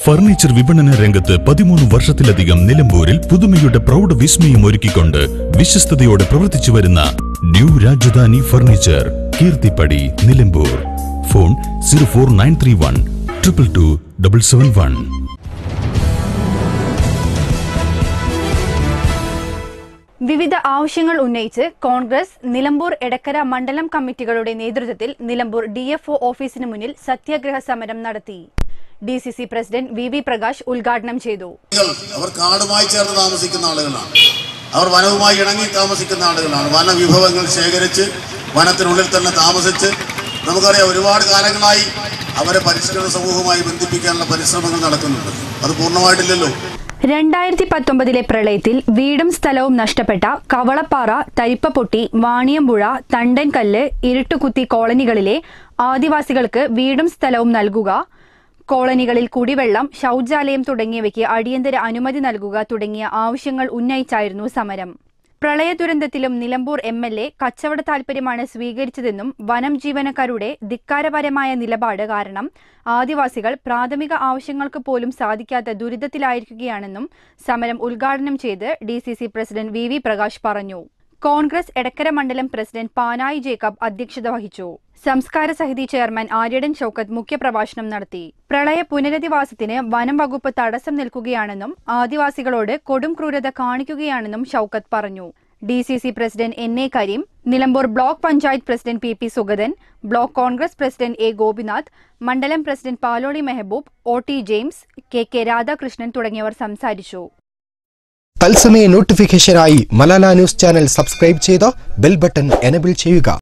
furniture വിപണന രംഗത്ത് പതിമൂന്ന് വർഷത്തിലധികം നിലമ്പൂരിൽ പുതുമയുടെ പ്രൗഢ വിസ്മയം ഒരുക്കിക്കൊണ്ട് വിശ്വസ്തയോടെ പ്രവർത്തിച്ചു വരുന്ന new Rajadhani furniture Keerthippadi Nilambur phone zero four nine three one triple two double seven one വിവിധ ആവശ്യങ്ങൾ ഉന്നയിച്ച് കോൺഗ്രസ് നിലമ്പൂർ എടക്കര മണ്ഡലം കമ്മിറ്റികളുടെ നേതൃത്വത്തിൽ നിലമ്പൂർ ഡിഎഫ്ഒ ഓഫീസിന് മുന്നിൽ സത്യാഗ്രഹ സമരം നടത്തി D C C president V V Prakash ഉദ്ഘാടനം ചെയ്തു ആളുകൾ അവർ കാടുമായി ചേർന്ന് താമസിക്കുന്ന ആളുകളാണ് അവർ വനവുമായി ഇണങ്ങി താമസിക്കുന്ന ആളുകളാണ് വനവിഭവങ്ങൾ ശേഖരിച്ച് വനത്തിനുള്ളിൽ തന്നെ താമസിച്ച് നമുക്കറിയാം ഒരുപാട് കാലങ്ങളായി അവരെ പരിഷ്കൃത സമൂഹവുമായി ബന്ധിപ്പിക്കാനുള്ള പരിശ്രമങ്ങൾ നടക്കുന്നുണ്ട് അത് പൂർണ്ണമായിട്ടില്ലല്ലോ രണ്ടായിരത്തി പത്തൊമ്പതിലെ പ്രളയത്തിൽ വീടും സ്ഥലവും നഷ്ടപ്പെട്ട കവളപ്പാറ തരിപ്പപ്പൊട്ടി വാണിയമ്പുഴ തണ്ടൻകല്ല് ഇരുട്ടുകുത്തി കോളനികളിലെ ആദിവാസികൾക്ക് വീടും സ്ഥലവും നൽകുക കോളനികളിൽ കുടിവെള്ളം ശൗചാലയം തുടങ്ങിയവയ്ക്ക് അടിയന്തര അനുമതി നൽകുക തുടങ്ങിയ ആവശ്യങ്ങൾ ഉന്നയിച്ചായിരുന്നു സമരം പ്രളയ ദുരന്തത്തിലും നിലമ്പൂർ എം എൽ എ കച്ചവട താൽപര്യമാണ് സ്വീകരിച്ചതെന്നും വനം ജീവനക്കാരുടെ ധിക്കാരപരമായ നിലപാട് കാരണം ആദിവാസികൾ പ്രാഥമിക ആവശ്യങ്ങൾക്ക് പോലും സാധിക്കാത്ത ദുരിതത്തിലായിരിക്കുകയാണെന്നും സമരം ഉദ്ഘാടനം ചെയ്ത് D C C president V V Prakash പറഞ്ഞു കോൺഗ്രസ് എടക്കര മണ്ഡലം പ്രസിഡന്റ് പാനായി ജേക്കബ് അധ്യക്ഷത വഹിച്ചു സംസ്കാര സമിതി ചെയർമാൻ ആര്യടൻ ഷൌക്കത്ത് മുഖ്യപ്രഭാഷണം നടത്തി പ്രളയ പുനരധിവാസത്തിന് വനം വകുപ്പ് തടസ്സം നിൽക്കുകയാണെന്നും ആദിവാസികളോട് കൊടും ക്രൂരത കാണിക്കുകയാണെന്നും ഷൌക്കത്ത് പറഞ്ഞു D C C president N A Kareem Nilambur block panchayat president P P Sugathan block Congress president A Gopinath മണ്ഡലം president Paloli Mehboob O T James K K Radhakrishnan തുടങ്ങിയവർ സംസാരിച്ചു തത്സമയ നോട്ടിഫിക്കേഷനായി മലാല ന്യൂസ് ചാനൽ സബ്സ്ക്രൈബ് ചെയ്ത് ബെൽ ബട്ടൺ എനബിൾ ചെയ്യുക